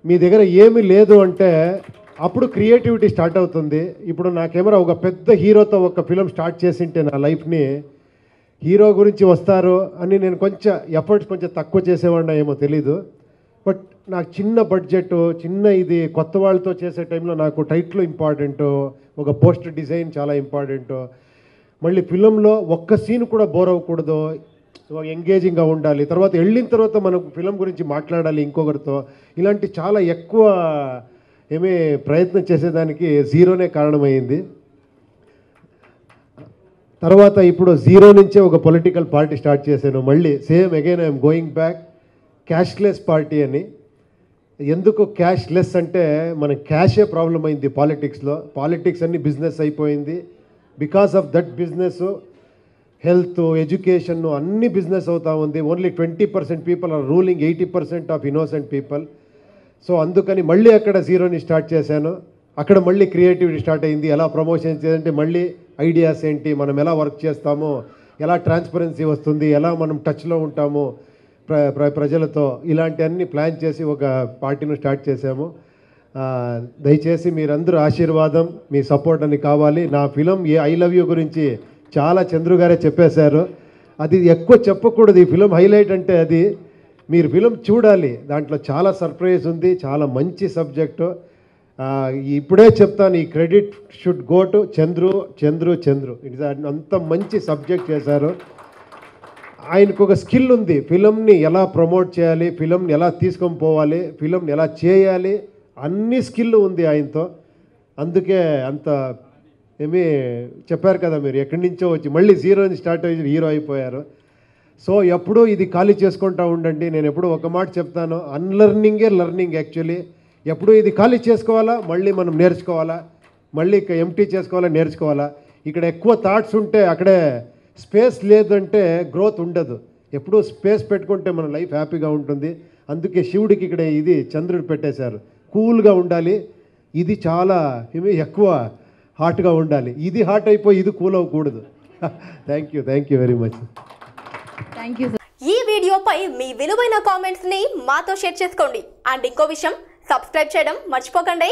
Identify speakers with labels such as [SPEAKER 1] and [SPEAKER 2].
[SPEAKER 1] మీ దగ్గర ఏమీ లేదు అంటే అప్పుడు క్రియేటివిటీ స్టార్ట్ అవుతుంది ఇప్పుడు నా కెమెరా ఒక పెద్ద హీరోతో ఒక ఫిలిం స్టార్ట్ చేసింటే నా లైఫ్ని హీరో గురించి వస్తారు అని నేను కొంచెం ఎఫర్ట్స్ కొంచెం తక్కువ చేసేవాడినా ఏమో తెలీదు బట్ నాకు చిన్న బడ్జెట్ చిన్న ఇది కొత్త వాళ్ళతో చేసే టైంలో నాకు టైట్లు ఇంపార్టెంట్ ఒక పోస్టర్ డిజైన్ చాలా ఇంపార్టెంట్ మళ్ళీ ఫిలంలో ఒక్క సీన్ కూడా బోర్ అవ్వకూడదు ఎంగేజింగ్గా ఉండాలి తర్వాత వెళ్ళిన తర్వాత మనం ఫిలం గురించి మాట్లాడాలి ఇంకొకరితో ఇలాంటి చాలా ఎక్కువ ఏమీ ప్రయత్నం చేసేదానికి జీరోనే కారణమైంది తర్వాత ఇప్పుడు జీరో నుంచే ఒక పొలిటికల్ పార్టీ స్టార్ట్ చేశాను మళ్ళీ same again I'm going back cashless party అని ఎందుకు క్యాష్ లెస్ అంటే మన క్యాషే ప్రాబ్లం అయింది పాలిటిక్స్లో పాలిటిక్స్ అన్ని బిజినెస్ అయిపోయింది because of that business health education అన్ని బిజినెస్ అవుతా ఉంది only twenty percent people are ruling eighty percent of innocent people so అందుకని మళ్ళీ అక్కడ జీరోని స్టార్ట్ చేశాను అక్కడ మళ్ళీ క్రియేటివిటీ స్టార్ట్ అయింది ఎలా ప్రమోషన్ చేయాలంటే మళ్ళీ ఐడియాస్ ఏంటి మనం ఎలా వర్క్ చేస్తామో ఎలా ట్రాన్స్పరెన్సీ వస్తుంది ఎలా మనం టచ్లో ఉంటాము ప్ర ప్ర ప్రజలతో ఇలాంటి అన్ని ప్లాన్ చేసి ఒక పార్టీని స్టార్ట్ చేశాము ఆ, దయచేసి మీరందరూ ఆశీర్వాదం మీ సపోర్ట్ అని కావాలి నా ఫిలం ఏ ఐ లవ్ యూ గురించి చాలా చంద్రు గారే చెప్పేశారు అది ఎక్కువ చెప్పకూడదు ఈ ఫిలం హైలైట్ అంటే అది మీరు ఫిలం చూడాలి దాంట్లో చాలా సర్ప్రైజ్ ఉంది చాలా మంచి సబ్జెక్టు ఆ, ఇప్పుడే చెప్తాను ఈ credit should go to Chandru Chandru Chandru it's అంత మంచి సబ్జెక్ట్ చేశారు ఆయనకు ఒక స్కిల్ ఉంది ఫిలంని ఎలా ప్రమోట్ చేయాలి ఫిలంని ఎలా తీసుకొని పోవాలి ఫిలంని ఎలా చేయాలి అన్ని స్కిల్ ఉంది ఆయనతో అందుకే అంత ఏమీ చెప్పారు కదా మీరు ఎక్కడి నుంచో వచ్చి మళ్ళీ జీరో నుంచి స్టార్ట్ అయ్యి హీరో అయిపోయారు సో ఎప్పుడూ ఇది ఖాళీ చేసుకుంటూ ఉండండి నేను ఎప్పుడు ఒక మాట చెప్తాను అన్లర్నింగే లర్నింగ్ యాక్చువల్లీ ఎప్పుడు ఇది ఖాళీ చేసుకోవాలా మళ్ళీ మనం నేర్చుకోవాలా మళ్ళీ ఎంటీ చేసుకోవాలా నేర్చుకోవాలా ఇక్కడ ఎక్కువ థాట్స్ ఉంటే అక్కడే స్పేస్ లేదంటే గ్రోత్ ఉండదు ఎప్పుడూ స్పేస్ పెట్టుకుంటే మన లైఫ్ హ్యాపీగా ఉంటుంది అందుకే శివుడికి ఇక్కడ ఇది చంద్రుడు పెట్టేశారు కూల్గా ఉండాలి ఇది చాలా ఏమి ఎక్కువ హాట్గా ఉండాలి ఇది హాట్ అయిపోయి ఇది కూల్ అవ్వకూడదు thank you thank you very much
[SPEAKER 2] thank you
[SPEAKER 3] ఈ వీడియోపై మీ విలువైన కామెంట్స్ ని మాతో షేర్ చేసుకోండి అండ్ ఇంకో విషయం సబ్స్క్రైబ్ చేయడం మర్చిపోకండి